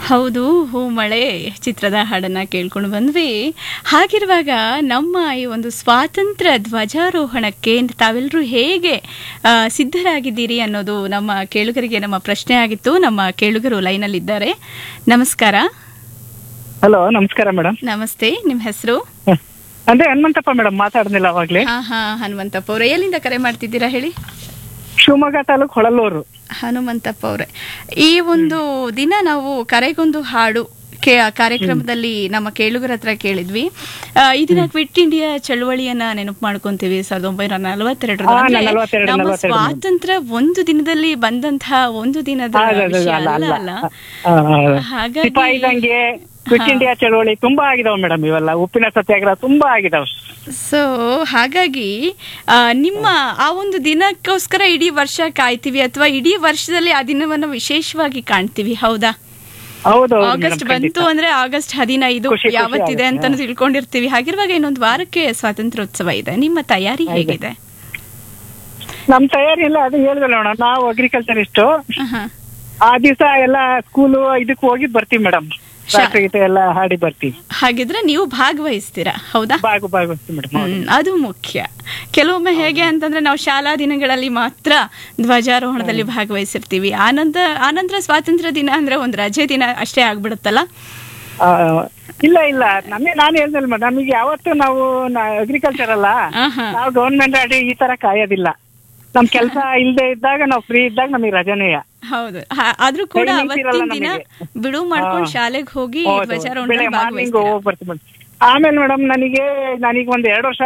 ಹೌದು ಹೂ ಮಳೆ ಚಿತ್ರದ ಹಾಡನ್ನ ಕೇಳ್ಕೊಂಡು ಬಂದ್ವಿ ಹಾಗಿರುವಾಗ ನಮ್ಮ ಈ ಒಂದು ಸ್ವಾತಂತ್ರ್ಯ ಧ್ವಜಾರೋಹಣಕ್ಕೆ ತಾವೆಲ್ಲರೂ ಹೇಗೆ ಆ, ಸಿದ್ಧರಾಗಿದ್ದೀರಿ ಅನ್ನೋದು ನಮ್ಮ ಕೇಳುಗರಿಗೆ ನಮ್ಮ ಪ್ರಶ್ನೆ ಆಗಿತ್ತು ನಮ್ಮ ಕೇಳುಗರು ಲೈನಲ್ಲಿದ್ದಾರೆ ನಮಸ್ಕಾರ ಹಲೋ ನಮಸ್ಕಾರ ಮೇಡಮ್ ನಮಸ್ತೆ ನಿಮ್ಮ ಹೆಸರು ಅಂದ್ರೆ ಹನುಮಂತಪ್ಪ ಮೇಡಮ್ ಮಾತಾಡ್ನಿಲ್ಲ ಅವಾಗ್ಲೇ ಹಾ ಹಾ ಹನುಮಂತಪ್ಪ ಅವರೇ ಎಲ್ಲಿಂದ ಕರೆ ಮಾಡ್ತಿದ್ದೀರಾ ಹೇಳಿ ಶಿವಮೊಗ್ಗ ತಾಲೂಕು ಹೊಳಲೂರು ಹನುಮಂತಪ್ಪ ಅವರೇ ಈ ಒಂದು ದಿನ ನಾವು ಕರೆಗೊಂದು ಹಾಡು ಕೇ ಕಾರ್ಯಕ್ರಮದಲ್ಲಿ ನಮ್ಮ ಕೇಳುಗರ ಹತ್ರ ಕೇಳಿದ್ವಿ ಆ, ಈ ದಿನ ಕ್ವಿಟ್ ಇಂಡಿಯಾ ಚಳವಳಿಯನ್ನ ನೆನಪು ಮಾಡ್ಕೊಂತೀವಿ ಸಾವಿರದ ಒಂಬೈನೂರ ನಲವತ್ತೆರಡರ ಹಾ, ನಲವತ್ತೆರಡು, ನಮ್ಮ ನಲವತ್ತೆರಡು. ಸ್ವಾತಂತ್ರ್ಯ ಒಂದು ದಿನದಲ್ಲಿ ಬಂದಂತಹ ಒಂದು ದಿನದ ಅಲ್ಲ, ಅಲ್ಲ, ವಿಷಯ ಅಲ್ಲ, ಅಲ್ಲ ಅಲ್ಲ. ಅಲ್ಲ ಆ, ಹಾಗಾಗಿ ಸಿಪಾಯಿ ದಂಗೆ ಕ್ವಿಟ್ ಇಂಡಿಯಾ ಚಳವಳಿ ತುಂಬಾ ಆಗಿದಾವ್ ಮೇಡಮ್ ಇವೆಲ್ಲ ಉಪ್ಪಿನ ಸತ್ಯಾಗ್ರಹ ತುಂಬಾ ಆಗಿದಾವ್ ಸೊ ಹಾಗಾಗಿ ಆ, ನಿಮ್ಮ ಆ ಒಂದು ದಿನಕ್ಕೋಸ್ಕರ ಇಡೀ ವರ್ಷ ಕಾಯ್ತೀವಿ ಅಥವಾ ಇಡೀ ವರ್ಷದಲ್ಲಿ ಆ ದಿನವನ್ನು ವಿಶೇಷವಾಗಿ ಕಾಣ್ತೀವಿ ಹೌದಾ ಹೌದು ಆಗಸ್ಟ್ ಬಂತು ಅಂದ್ರೆ ಆಗಸ್ಟ್ ಹದಿನೈದು ಖುಷಿ ಖುಷಿ ಯಾವತ್ತಿದೆ ಆಗುತ್ತೆ. ಅಂತ ತಿಳ್ಕೊಂಡಿರ್ತೀವಿ ಹಾಗಿರುವಾಗ ಇನ್ನೊಂದು ವಾರಕ್ಕೆ ಸ್ವಾತಂತ್ರ್ಯೋತ್ಸವ ಇದೆ ನಿಮ್ಮ ತಯಾರಿ ಹೇಗಿದೆ ನಮ್ ತಯಾರಿ ಇಲ್ಲ ಅದು ಹೇಳಿದಲ್ಲ ಮೇಡಮ್ ನಾವು ಅಗ್ರಿಕಲ್ಚರಿಸ್ಟ್ ಆಹಾ. ಆ ದಿವಸ ಎಲ್ಲ ಸ್ಕೂಲು ಇದಕ್ಕೆ ಹೋಗಿ ಬರ್ತೀವಿ ಮೇಡಮ್ ರಾಷ್ಟ್ರಗೀತೆ ಎಲ್ಲ ಹಾಡಿ ಬರ್ತೀವಿ ಹಾಗಿದ್ರೆ ನೀವು ಭಾಗವಹಿಸ್ತೀರಾ ಹೌದಾ ಬಾಗು ಬಾಗುಸ್ತೀವಿ ಮೇಡಮ್ ಹ್ಮ್, ಅದು ಮುಖ್ಯ ಕೆಲವೊಮ್ಮೆ ಹೇಗೆ ಅಂತಂದ್ರೆ ನಾವು ಶಾಲಾ ದಿನಗಳಲ್ಲಿ ಮಾತ್ರ ಧ್ವಜಾರೋಹಣದಲ್ಲಿ ಭಾಗವಹಿಸಿರ್ತೀವಿ ಆನಂತರ ಆನಂತರ ಸ್ವಾತಂತ್ರ್ಯ ದಿನ ಅಂದ್ರೆ ಒಂದು ರಜೆ ದಿನ ಅಷ್ಟೇ ಆಗ್ಬಿಡುತ್ತಲ್ಲ ಆ, ಇಲ್ಲ ಇಲ್ಲ ನಮಗೆ ನಾನು ಹೇಳ್ದಲ್ಲ ಮೇಡಮ್ ನಮಗೆ ಯಾವತ್ತು ನಾವು ಅಗ್ರಿಕಲ್ಚರ್ ಅಲ್ಲ ಆಹಾ. ನಾವು ಗೌರ್ಮೆಂಟ್ ಅಡಿ ಈ ತರ ಕಾಯೋದಿಲ್ಲ ನಮ್ ಕೆಲಸ ಇಲ್ಲದೆ ಇದ್ದಾಗ ನಾವು ಫ್ರೀ ಇದ್ದಾಗ ನಮಗೆ ರಜನೇ ಹೌದು ಹ- ಆದ್ರೂ ಕೂಡ Timings ಅವತ್ತಿನ ಇರಲ್ಲ ದಿನ ನಮಗೆ. ಬಿಡುವು ಮಾಡ್ಕೊಂಡು ಹಾ. ಶಾಲೆಗೆ ಹೋಗಿ ಹೌದು. ಧ್ವಜಾರೋಹಣ ಬೆಳೆ ಮಾರ್ನಿಂಗ್ ಭಾಗವಹಿಸ್ತೀರಾ ಹೋಗಿ ಬರ್ತೀವಿ ಮೇಡಮ್ ಆಮೇಲೆ ಮೇಡಮ್ ನನಗೆ ನನಗೆ ಒಂದ್ ಎರಡು ವರ್ಷ